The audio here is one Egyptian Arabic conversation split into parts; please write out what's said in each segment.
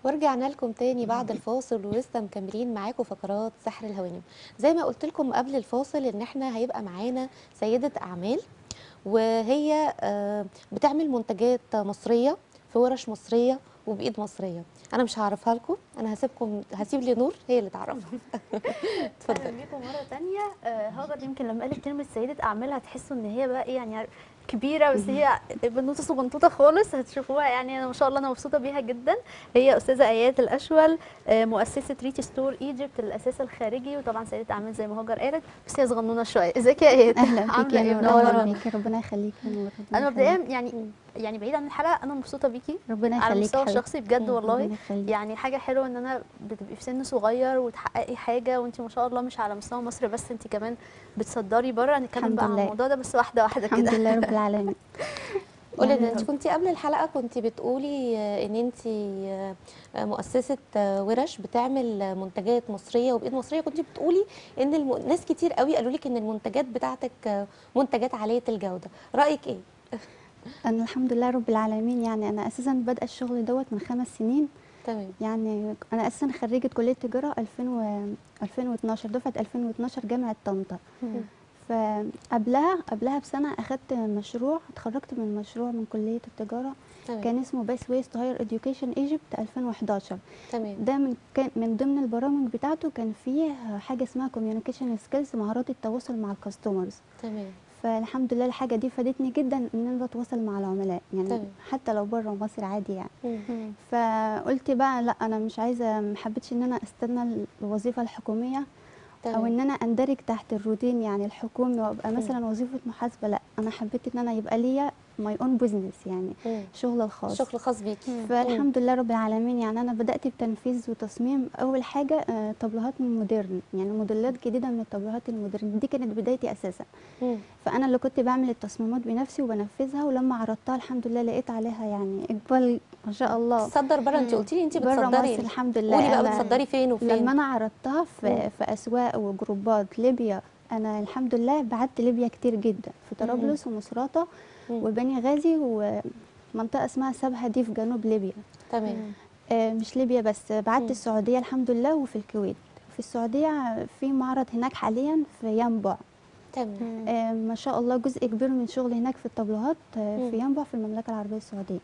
ورجعنا لكم تاني بعد الفاصل ولسه مكملين معاكم فقرات سحر الهوانم زي ما قلت لكم قبل الفاصل ان احنا هيبقى معانا سيدة اعمال وهي آه، بتعمل منتجات مصرية في ورش مصرية وبايد مصرية انا مش هعرفها لكم انا هسيبكم هسيب لنور هي اللي تعرفها اهلا اتفضلي بيكم مره تانية آه، هاجر يمكن لما قالت كلمه سيده اعمال هتحسوا ان هي بقى ايه يعني كبيره بس هي بنوته صغنطوطه خالص هتشوفوها يعني انا ما شاء الله انا مبسوطه بيها جدا هي استاذه ايات الاشول آه، مؤسسه ريتي ستور ايجيبت الاساس الخارجي وطبعا سيده اعمال زي ما هاجر قالت بس هي صغنونه شويه ازيك يا ايات اهلا بيكي عامله ايه يا نور منوره اهلا بيكي ربنا يخليكي يا نور ربنا انا مبدئيا يخليكي. يعني يعني بعيد عن الحلقه انا مبسوطه بيكي ربنا على يخليكي المستوى حبيبتي. الشخصي بجد والله ربنا يخليكي. يعني حاجه حلوه ان انا بتبقي في سن صغير وتحققي حاجه وانت ما شاء الله مش على مستوى مصر بس انت كمان بتصدري بره هنتكلم الحمد بقى عن لله. الموضوع ده بس واحده واحده الحمد كده لله رب العالمين قولي لنا يعني انت كنتي قبل الحلقه كنتي بتقولي آه، ان انت آه، آه، مؤسسه آه، ورش بتعمل آه، منتجات مصريه وبايد مصريه كنتي بتقولي ان الم... ناس كتير قوي قالوا لك ان المنتجات بتاعتك آه، منتجات عاليه الجوده رايك ايه انا الحمد لله رب العالمين يعني انا اساسا بادئه الشغل دوت من خمس سنين تمام يعني انا اساسا خريجه كليه تجاره 2000 و 2012 دفعه 2012 جامعه طنطا فقبلها قبلها بسنه اخدت مشروع اتخرجت من مشروع من كليه التجاره تمام كان اسمه بيس ويست هاير اديوكيشن ايجيبت 2011 تمام ده من كان من ضمن البرامج بتاعته كان فيه حاجه اسمها كوميونيكيشن سكيلز مهارات التواصل مع الكاستمرز تمام فالحمد لله الحاجه دي فادتني جدا ان انا بتواصل مع العملاء يعني تمام. حتى لو بره مصر عادي يعني مم. فقلت بقى لا انا مش عايزه ما حبيتش ان انا استنى الوظيفه الحكوميه او تمام ان انا اندرج تحت الروتين يعني الحكومي وابقى مثلا وظيفه محاسبه لا انا حبيت ان انا يبقى ليا ماي اون بزنس يعني مم. شغل الخاص شغل خاص بيكي فالحمد لله رب العالمين يعني انا بدات بتنفيذ وتصميم اول حاجه آه، طابلوهات من مودرن يعني موديلات جديده من الطابلوهات المودرن دي كانت بدايتي اساسا مم. فانا اللي كنت بعمل التصميمات بنفسي وبنفذها ولما عرضتها الحمد لله لقيت عليها يعني اقبال ما شاء الله تصدر بره انت قلتي لي انت بره بتصدري مصر الحمد لله قولي بقى أنا بتصدري فين وفين لما انا عرضتها مم. في في اسواق وجروبات ليبيا انا الحمد لله بعت ليبيا كتير جدا في طرابلس ومصراتة مم. وبني غازي ومنطقه اسمها سبها دي في جنوب ليبيا تمام آه، مش ليبيا بس بعت مم. السعوديه الحمد لله وفي الكويت في السعوديه في معرض هناك حاليا في ينبع تمام آه، ما شاء الله جزء كبير من شغل هناك في الطابلوهات آه، مم. في ينبع في المملكه العربيه السعوديه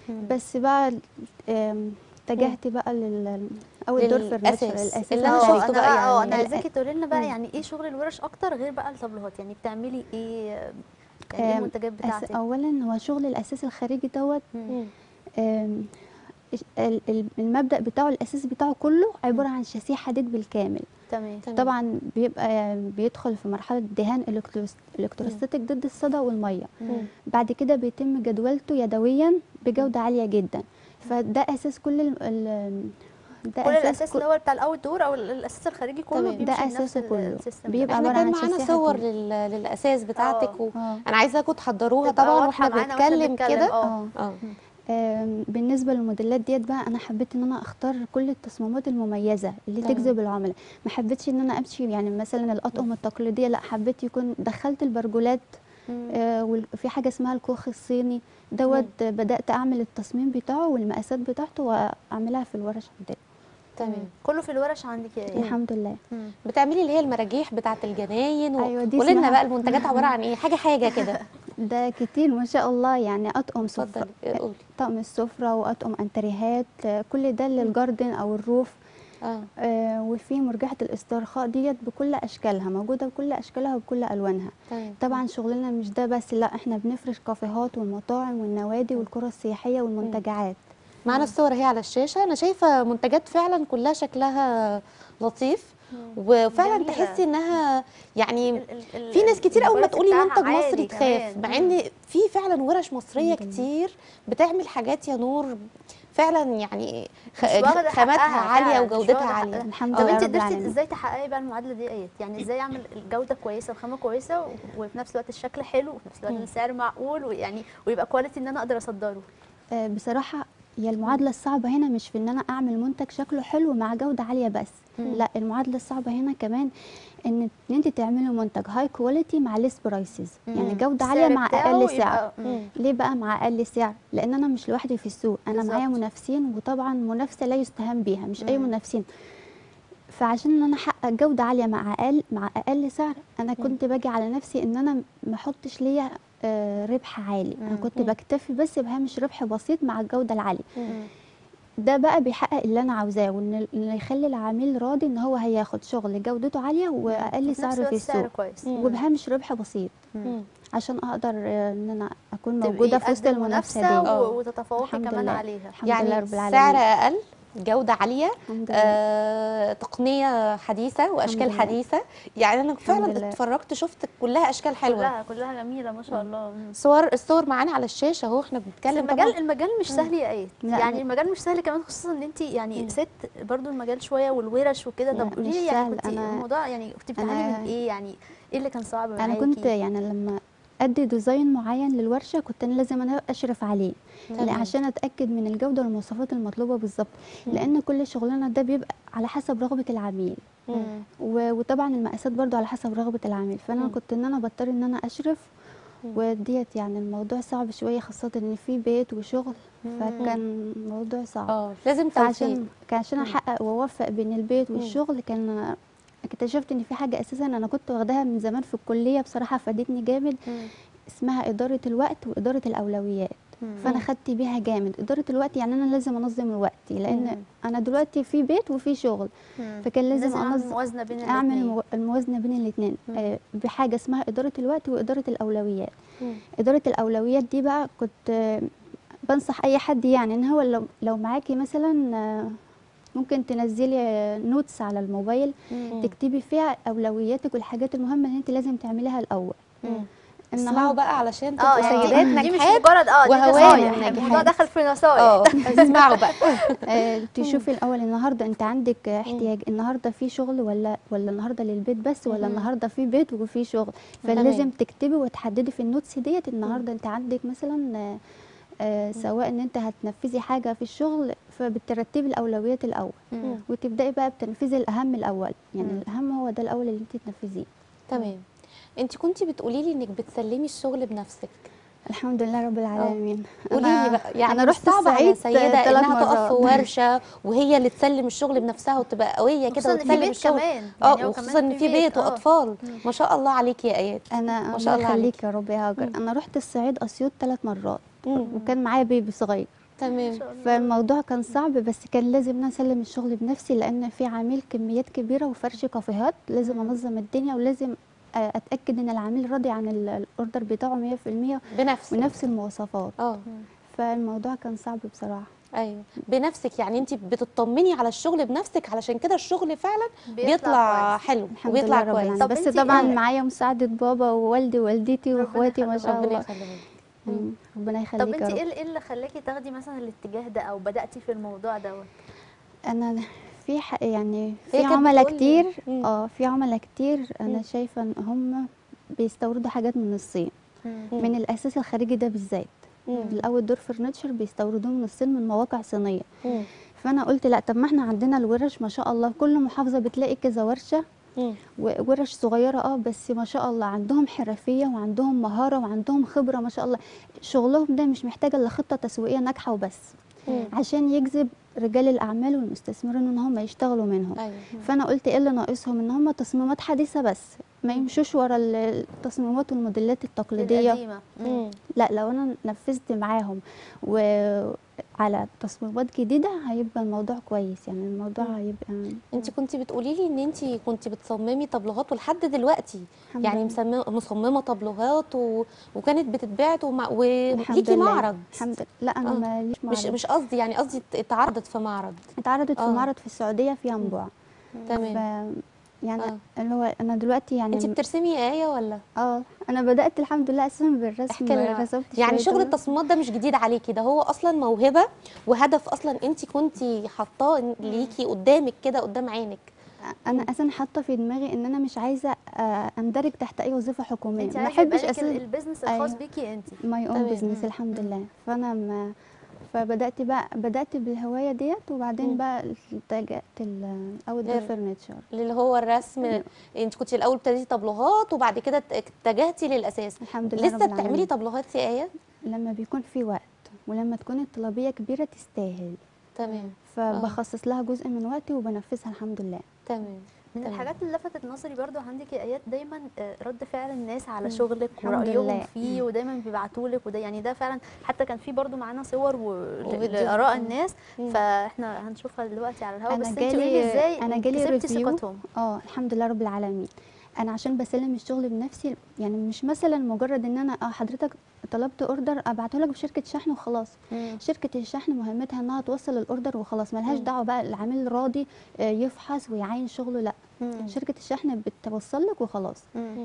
بس بقى آم، اتجهت بقى لل اول دور في للأساس، النشر الاساس اللي أنا آه، شايفته انا بقى بقى اه يعني انا ال- عايزاكي تقولي لنا بقى مم. يعني ايه شغل الورش اكتر غير بقى الطابلوهات يعني بتعملي ايه يعني ايه آم، المنتجات أس- بتاعتك اولا هو شغل الاساس الخارجي دوت مم. مم. آم، إش- ال- ال- المبدا بتاعه الاساس بتاعه كله عباره عن شاسيه حديد بالكامل تمام طبعا بيبقى بيدخل في مرحله دهان الكتروس- الكتروستاتيك ضد الصدى والميه مم. بعد كده بيتم جدولته يدويا بجوده عاليه جدا فده اساس كل ال- ال ده كل الاساس كل- اللي هو بتاع الاوت دور او ال- الاساس الخارجي كله تمام. بيمشي ده بنفس أساسه ال- كله. السيستم بيبقى ده. احنا عبارة كان عن معانا شاسيه صور حديد. لل... للاساس بتاعتك آه. و... اه انا عايزاكم تحضروها تبقى طبعا واضحة واحنا معانا واحنا بنتكلم بنتكلم. كده اه اه اه آم، بالنسبه للموديلات ديت بقى انا حبيت ان انا اختار كل التصميمات المميزه اللي تمام. تجذب العملاء ما حبيتش ان انا امشي يعني مثلا الاطقم التقليديه لا حبيت يكون دخلت البرجولات مم. آه وفي حاجه اسمها الكوخ الصيني دوت آه، بدات اعمل التصميم بتاعه والمقاسات بتاعته واعملها في الورش عندنا تمام كله في الورش عندك يا ايه الحمد لله مم. بتعملي اللي هي المراجيح بتاعه الجناين و... أيوة، دي قولي لنا اسمها- بقى المنتجات عباره عن ايه حاجه حاجه كده ده كتير ما شاء الله يعني اطقم سفره اتفضلي قولي طقم السفره واطقم انتريهات آه، كل ده للجاردن او الروف اه آه، وفي مرجحة الاسترخاء ديت بكل أشكالها موجودة بكل أشكالها وبكل ألوانها تمام طبعا شغلنا مش ده بس لا احنا بنفرش كافيهات والمطاعم والنوادي والقرى السياحية والمنتجعات معانا الصور اهي على الشاشه انا شايفه منتجات فعلا كلها شكلها لطيف وفعلا جميلة. تحسي انها يعني ال- ال- ال- في ناس كتير اول ما الكواليتي تقولي بتاعها منتج مصري عالي تخاف كمان. مع ان في فعلا ورش مصريه الحمد لله. كتير بتعمل حاجات يا نور فعلا يعني خ- مش واخدة خاماتها حقها عاليه فعلا، مش وجودتها واخدة عاليه حقها. الحمد طب لله انت رب قدرتي العالمين ازاي تحققي بقى المعادله دي ايات يعني ازاي اعمل الجوده كويسه وخامه كويسه و- وفي نفس الوقت الشكل حلو وفي نفس الوقت مم. السعر معقول ويعني ويبقى كواليتي ان انا اقدر اصدره آه، بصراحة هي المعادله الصعبه هنا مش في ان انا اعمل منتج شكله حلو مع جوده عاليه بس مم. لا المعادله الصعبه هنا كمان ان ان انت تعملي منتج هاي كواليتي مع ليس برايسز يعني جوده عاليه السعر مع بتاعه اقل يبقى- سعر مم. ليه بقى مع اقل سعر لان انا مش لوحدي في السوق انا معايا بالظبط. منافسين وطبعا منافسه لا يستهان بيها مش اي مم. منافسين فعشان ان انا احقق جوده عاليه مع اقل مع اقل سعر انا كنت باجي على نفسي ان انا ما احطش ليا آه، ربح عالي انا مم. كنت مم. بكتفي بس بهامش ربح بسيط مع الجوده العاليه مم. ده بقى بيحقق اللي انا عاوزاه وان اللي يخلي العميل راضي ان هو هياخد شغل جودته عاليه واقل وفي نفس سعر في الوقت سعر السوق كويس مم. وبهامش ربح بسيط مم. عشان اقدر آه، ان انا اكون تبقي موجوده في وسط قد المنافسه المنافسة دي آه. و- وتتفوقي الحمد كمان لله. عليها الحمد لله يعني رب سعر العالمين اقل جوده عاليه الحمد لله آه، تقنيه حديثه واشكال لله. حديثه يعني انا فعلا لله. اتفرجت شفت كلها اشكال حلوه كلها كلها جميله ما شاء الله مم. صور الصور معانا على الشاشه اهو احنا بس بنتكلم المجال طبعا المجال مش سهل يا ايه لا، يعني لا. المجال مش سهل كمان خصوصا ان انت يعني مم. ست برضو المجال شويه والورش وكده لا، طب قولي مش لي يعني سهل. كنت أنا- الموضوع يعني كنت بتعاني أنا- من ايه يعني ايه اللي كان صعب انا معاكي كنت يعني لما ادي ديزاين معين للورشه كنت انا لازم انا اشرف عليه تمام. لا عشان اتاكد من الجوده والمواصفات المطلوبه بالظبط مم. لان كل شغلنا ده بيبقى على حسب رغبه العميل مم. و- وطبعا المقاسات برضو على حسب رغبه العميل فانا مم. كنت ان انا بضطر ان انا اشرف مم. وديت يعني الموضوع صعب شويه خاصه ان في بيت وشغل فكان موضوع صعب اه لازم توفيق فعشان كان عشان احقق واوفق بين البيت مم. والشغل كان اكتشفت ان في حاجه اساسا انا كنت واخداها من زمان في الكليه بصراحه فادتني جامد مم. اسمها اداره الوقت واداره الاولويات فانا خدت بيها جامد اداره الوقت يعني انا لازم انظم وقتي مم. لان انا دلوقتي في بيت وفي شغل فكان لازم اعمل انظم موازنه بين اعمل الاتنين. المو- الموازنه بين الاثنين مم. آه بحاجه اسمها اداره الوقت واداره الاولويات مم. اداره الاولويات دي بقى كنت آه، بنصح اي حد يعني ان هو لو لو معاكي مثلا آه، ممكن تنزلي نوتس على الموبايل مم. تكتبي فيها اولوياتك والحاجات المهمه اللي انت لازم تعمليها الاول مم. اسمعوا بقى علشان اه تبقوا يعني سيدات دي- دي مش ناجحات مجرد اه دي وهوانم نصايح ناجحات. الموضوع دخل في نصايح اه اسمعوا بقى آه، تشوفي الاول النهارده انت عندك احتياج النهارده في شغل ولا ولا النهارده للبيت بس ولا مم. النهارده في بيت وفي شغل فلازم تكتبي وتحددي في النوتس ديت النهارده انت عندك مثلا آه، آه، سواء ان انت هتنفذي حاجه في الشغل فبترتبي الاولويات الاول مم. وتبداي بقى بتنفيذ الاهم الاول يعني مم. الاهم هو ده الاول اللي انت تنفذيه تمام انت كنتي بتقولي لي انك بتسلمي الشغل بنفسك الحمد لله رب العالمين قولي لي أنا- بقى يعني انا مش رحت صعب على الصعيد سيده ثلاث انها تقف في مرات ورشه وهي اللي تسلم الشغل بنفسها وتبقى قويه كده خصوصا ان في وتسلم بيت الشغل كمان اه يعني هو وخصوصا كمان ان في بيت آه. واطفال ما شاء الله عليكي يا ايات انا ما ما شاء شاء الله الله عليكي. يخليك يا رب يا هاجر مم. انا رحت الصعيد اسيوط ثلاث مرات مم. وكان معايا بيبي صغير تمام ما شاء الله. فالموضوع كان صعب بس كان لازم انا اسلم الشغل بنفسي لان في عميل كميات كبيره وفرش كافيهات لازم مم. انظم الدنيا ولازم آه، اتاكد ان العميل راضي عن ال- الاوردر بتاعه 100% بنفسك ونفس المواصفات اه فالموضوع كان صعب بصراحه ايوه بنفسك يعني انت بتطمني على الشغل بنفسك علشان كده الشغل فعلا بيطلع بيطلع كويس. حلو الحمد وبيطلع لله رب كويس العالمين طب بس انتي طبعا ايه- معايا مساعده بابا ووالدي ووالدتي ربنا واخواتي ما يخليهم. شاء ربنا الله يخليك مم. ربنا طب يخليك يا انت رب ايه اللي- ايه اللي خلاكي تاخدي مثلا الاتجاه ده او بداتي في الموضوع دوت انا في ح... يعني هي في كانت عملاء بتقولي- كتير مم. اه في عملاء كتير مم. انا شايفه ان هم بيستوردوا حاجات من الصين مم. من الاساس الخارجي ده بالذات مم. الاول دور فرنتشر بيستوردوه من الصين من مواقع صينيه مم. فانا قلت لا طب ما احنا عندنا الورش ما شاء الله في كل محافظه بتلاقي كذا ورشه مم. وورش صغيره اه بس ما شاء الله عندهم حرفيه وعندهم مهاره وعندهم خبره ما شاء الله شغلهم ده مش محتاجه الا خطه تسويقيه ناجحه وبس مم. عشان يجذب رجال الاعمال والمستثمرين ان هم يشتغلوا منهم ايوه فانا قلت ايه اللي ناقصهم ان هم تصميمات حديثه بس ما يمشوش ورا ال- التصميمات والموديلات التقليديه القديمه مم. لا لو انا نفذت معاهم وعلى تصميمات جديده هيبقى الموضوع كويس يعني الموضوع مم. هيبقى انت كنت بتقولي لي ان انت كنت بتصممي طابلوهات ولحد دلوقتي الحمد يعني لله. مسمى مصممه طابلوهات و... وكانت بتتباع ومع... الحمد وليكي لله. معرض الحمد لله لا انا آه. ماليش معرض مش مش قصدي يعني قصدي ات- اتعرضت في معرض اتعرضت آه. في معرض في السعوديه في ينبع تمام ف يعني آه. اللي هو انا دلوقتي يعني انت بترسمي يا ايه ولا اه انا بدات الحمد لله اساسا بالرسم احكي لنا رسمت يعني شوية شغل طبعاً. التصميمات ده مش جديد عليكي ده هو اصلا موهبه وهدف اصلا انت كنتي حاطاه إن- ليكي قدامك كده قدام عينك انا اساسا حاطه في دماغي ان انا مش عايزه آه، اندرج تحت اي وظيفه حكوميه انت ما عايزه يبقى بحبش لك ال- اساسا البيزنس الخاص أيوة. بيكي انت ماي اون تمام. بزنس مم. الحمد لله فانا ما فبدات بقى بدات بالهوايه ديت وبعدين مم. بقى اتجهت ال- او لل- الفرنتشر اللي هو الرسم انت كنت الاول ابتديتي طبلوهات وبعد كده اتجهتي للاساس الحمد لله لسه رب بتعملي العالمين. طبلوهات يا ايه لما بيكون في وقت ولما تكون الطلبيه كبيره تستاهل تمام فبخصص لها جزء من وقتي وبنفذها الحمد لله تمام من تمام. الحاجات اللي لفتت نظري برضو عندك يا ايات دايما آه، رد فعل الناس على مم. شغلك الحمد ورايهم لله. فيه ودايما بيبعتوا لك وده يعني ده فعلا حتى كان في برضو معانا صور و- وفيديو. لاراء مم. الناس مم. فاحنا هنشوفها دلوقتي على الهواء أنا بس انت جالي- قولي لي ازاي أنا جالي كسبتي ريفيو. ثقتهم اه الحمد لله رب العالمين انا عشان بسلم الشغل بنفسي يعني مش مثلا مجرد ان انا اه حضرتك طلبت اوردر ابعته لك بشركه شحن وخلاص شركه الشحن مهمتها انها توصل الاوردر وخلاص ملهاش مم. دعوه بقى العميل راضي آه، يفحص ويعاين شغله لا شركه الشحن بتوصل لك وخلاص مم.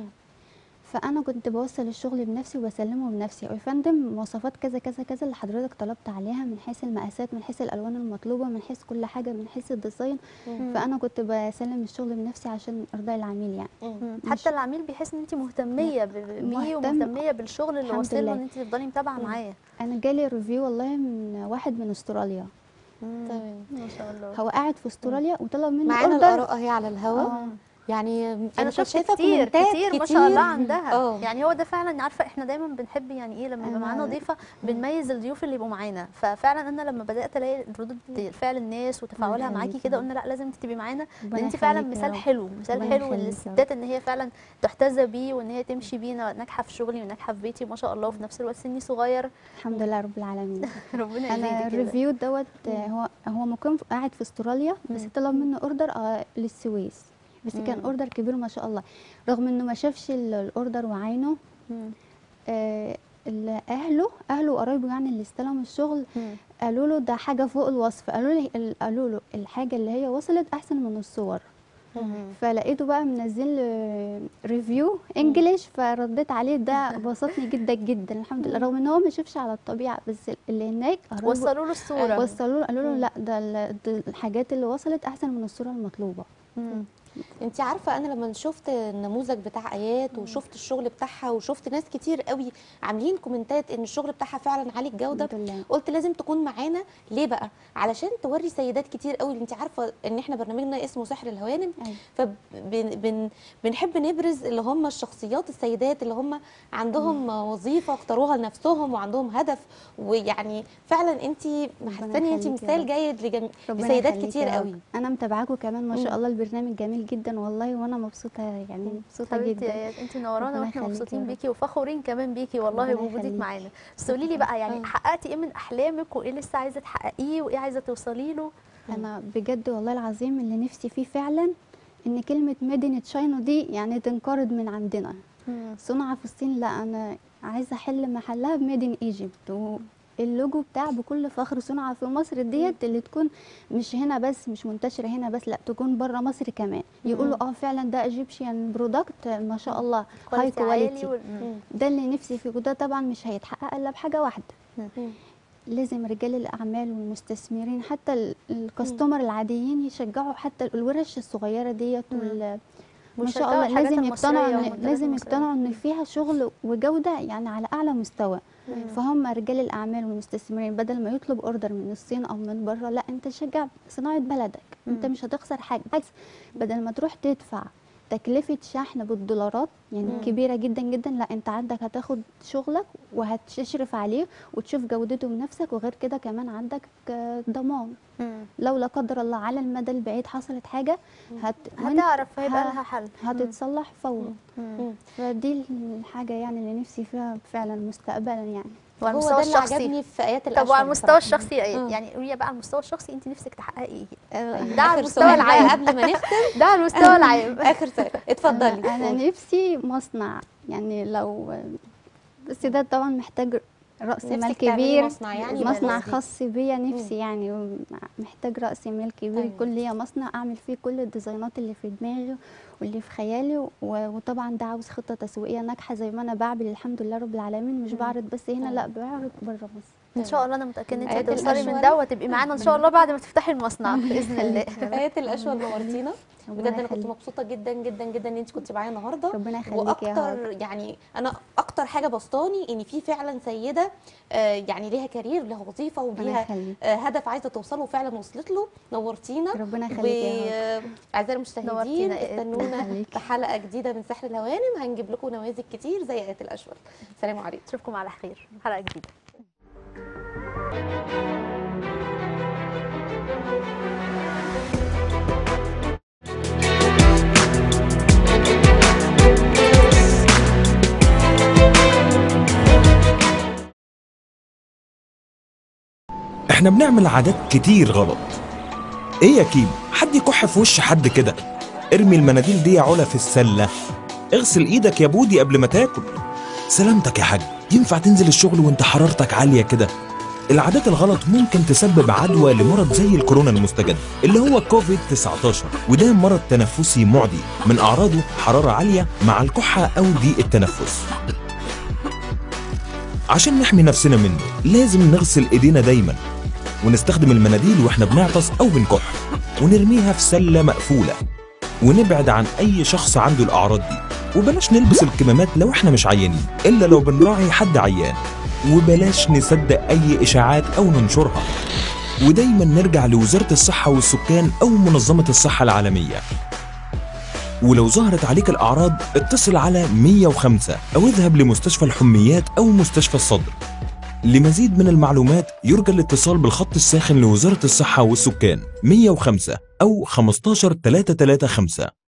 فانا كنت بوصل الشغل بنفسي وبسلمه بنفسي يا فندم مواصفات كذا كذا كذا اللي حضرتك طلبت عليها من حيث المقاسات من حيث الالوان المطلوبه من حيث كل حاجه من حيث الديزاين مم. فانا كنت بسلم الشغل بنفسي عشان ارضاء العميل يعني مم. مم. حتى العميل بيحس ان انت مهتميه ب- ب- بيه مهتم- ومهتميه بالشغل اللي الحمد واصل له لله. ان انت تفضلي متابعه مم. معاه انا جالي ريفيو والله من واحد من استراليا تمام ما شاء الله هو قاعد في استراليا وطلب مني معانا اوردر الاراء اهي على الهوا آه. يعني انا كنت شفت شايفة كتير كومنتات كتير ما شاء الله كتير. عندها اه. يعني هو ده فعلا عارفه احنا دايما بنحب يعني ايه لما يبقى أنا- معانا ضيفه بنميز الضيوف اللي يبقوا معانا ففعلا انا لما بدات الاقي ردود فعل الناس وتفاعلها ربنا معاكي يخليك كده يا قلنا لا لازم انت تبقي معانا لان ربنا انت فعلا يخليك يا مثال رب. حلو مثال ربنا حلو يخليك يا للستات ان هي فعلا تحتذى بيه وان هي تمشي بيه ناجحه في شغلي وناجحه في بيتي ما شاء الله وفي نفس الوقت سني صغير الحمد لله رب العالمين ربنا انا يزيدك كده الريفيو دوت آه، هو هو مقيم في- قاعد في استراليا بس مم. طلب منه اوردر آه، للسويس بس كان مم. اوردر كبير ما شاء الله رغم انه ما شافش ال- الاوردر وعينه مم. آه، ال- اهله اهله وقرايبه يعني اللي استلموا الشغل مم. قالوا له ده حاجه فوق الوصف قالوا لي ال- قالوا له الحاجه اللي هي وصلت احسن من الصور مم. فلقيته بقى منزل آه، ريفيو انجليش فرديت عليه ده بسطني جدا جدا الحمد لله رغم ان هو ما شافش على الطبيعه بس اللي هناك قرايبه وصلوا له الصوره وصلوا له قالوا له مم. لا ده ال- ده الحاجات اللي وصلت احسن من الصوره المطلوبه مم. انت عارفه انا لما شفت النموذج بتاع ايات وشفت الشغل بتاعها وشفت ناس كتير قوي عاملين كومنتات ان الشغل بتاعها فعلا عالي الجوده الحمد لله قلت لازم تكون معانا ليه بقى علشان توري سيدات كتير قوي انت عارفه ان احنا برنامجنا اسمه سحر الهوانم أيوة. فبنحب نبرز اللي هم الشخصيات السيدات اللي هم عندهم وظيفه اختاروها لنفسهم وعندهم هدف ويعني فعلا انت محساني انت يخليك يا مثال رب. جيد لجم... ربنا لسيدات يخليك كتير يا رب. قوي انا متابعاكم كمان ما مم. شاء الله البرنامج جميل جدا والله وانا مبسوطه يعني مبسوطه حبيبتي يا جدا ايات انت منورانا ربنا واحنا يخليك مبسوطين يا رب. بيكي وفخورين كمان بيكي والله ربنا بوجودك يخليك. معانا بس قولي لي بقى يعني آه. حققتي ايه من احلامك وايه لسه عايزه تحققيه وايه عايزه توصلي له انا بجد والله العظيم اللي نفسي فيه فعلا ان كلمه ميدن تشاينا دي يعني تنقرض من عندنا صنع في الصين لا انا عايزه احل محلها بميدن ايجيبت اللوجو بتاع بكل فخر صنع في مصر ديت اللي تكون مش هنا بس مش منتشره هنا بس لا تكون بره مصر كمان يقولوا اه فعلا ده ايجيبشن برودكت ما شاء الله هاي كواليتي عالي كواليتي وال- مم. ده اللي نفسي فيه وده طبعا مش هيتحقق الا بحاجه واحده مم. لازم رجال الاعمال والمستثمرين حتى ال- الكاستمر العاديين يشجعوا حتى الورش الصغيره ديت مم. وال ما ويشجعوا شاء الله الحاجات لازم يقتنعوا المصرية إن والمنتجات لازم المصرية. يقتنعوا ان فيها شغل وجوده يعني على اعلى مستوى مم. فهم رجال الاعمال والمستثمرين بدل ما يطلب اوردر من الصين او من بره لا انت شجع صناعه بلدك انت مم. مش هتخسر حاجه بالعكس بدل ما تروح تدفع تكلفة شحن بالدولارات يعني مم. كبيرة جدا جدا لا انت عندك هتاخد شغلك وهتشرف عليه وتشوف جودته بنفسك وغير كده كمان عندك آه، ضمان مم. لو لا قدر الله على المدى البعيد حصلت حاجة هت... وانت هتعرف هيبقى ه- لها حل هتتصلح فورا مم. مم. فدي الحاجة يعني اللي نفسي فيها فعلا مستقبلا يعني وعلى هو المستوى ده اللي الشخصي عجبني في ايات طب الاشهر وعلى المستوى بصراحة. الشخصي يا آه. ايه يعني قولي بقى على المستوى الشخصي انت نفسك تحققي ايه آه، ده على آخر المستوى سؤال بقى العام قبل ما نختم ده على المستوى العام اخر سؤال اتفضلي انا, أنا نفسي مصنع يعني لو بس ده طبعا محتاج راس مال نفسك تعملي كبير مصنع يعني مصنع ولا- خاص بيا نفسي يعني محتاج راس مال كبير أيوة. يكون ليا مصنع اعمل فيه كل الديزاينات اللي في دماغي واللي في خيالي و- وطبعا ده عاوز خطه تسويقيه ناجحه زي ما انا بعمل الحمد لله رب العالمين مش مم. بعرض بس هنا أيوة. لا بعرض بره مصر ان شاء الله انا متاكده ان انت آيات هتوصلي من الأشول. ده وهتبقي معانا ان شاء الله بعد ما تفتحي المصنع باذن الله ايات الاشول نورتينا ربنا بجد انا كنت يخليك. مبسوطه جدا جدا جدا ان انت كنت معايا النهارده ربنا يخليك يا هاجر واكتر يعني انا اكتر حاجه بسطاني ان في فعلا سيده آه، يعني ليها كارير لها وظيفه ربنا وليها يخليك آه، هدف عايزه توصله وفعلا وصلت له نورتينا ربنا يخليك يا هاجر واعزائي المشاهدين نورتينا يا إياد. استنونا يخليك. في حلقه جديده من سحر الهوانم هنجيب لكم نماذج كتير زي ايات الاشول سلام عليكم اشوفكم على خير حلقه جديده احنا بنعمل عادات كتير غلط ايه يا كيم حد يكح في وش حد كده ارمي المناديل دي يا علا في السله اغسل ايدك يا بودي قبل ما تاكل سلامتك يا حاج ينفع تنزل الشغل وانت حرارتك عاليه كده العادات الغلط ممكن تسبب عدوى لمرض زي الكورونا المستجد اللي هو كوفيد 19 وده مرض تنفسي معدي من اعراضه حراره عاليه مع الكحه او ضيق التنفس عشان نحمي نفسنا منه لازم نغسل ايدينا دايما ونستخدم المناديل واحنا بنعطس او بنكح ونرميها في سله مقفوله ونبعد عن اي شخص عنده الاعراض دي وبلاش نلبس الكمامات لو احنا مش عيانين الا لو بنراعي حد عيان وبلاش نصدق اي اشاعات او ننشرها ودايما نرجع لوزاره الصحه والسكان او منظمه الصحه العالميه ولو ظهرت عليك الأعراض اتصل على 105 أو اذهب لمستشفى الحميات أو مستشفى الصدر لمزيد من المعلومات يرجى الاتصال بالخط الساخن لوزارة الصحة والسكان 105 أو 15 335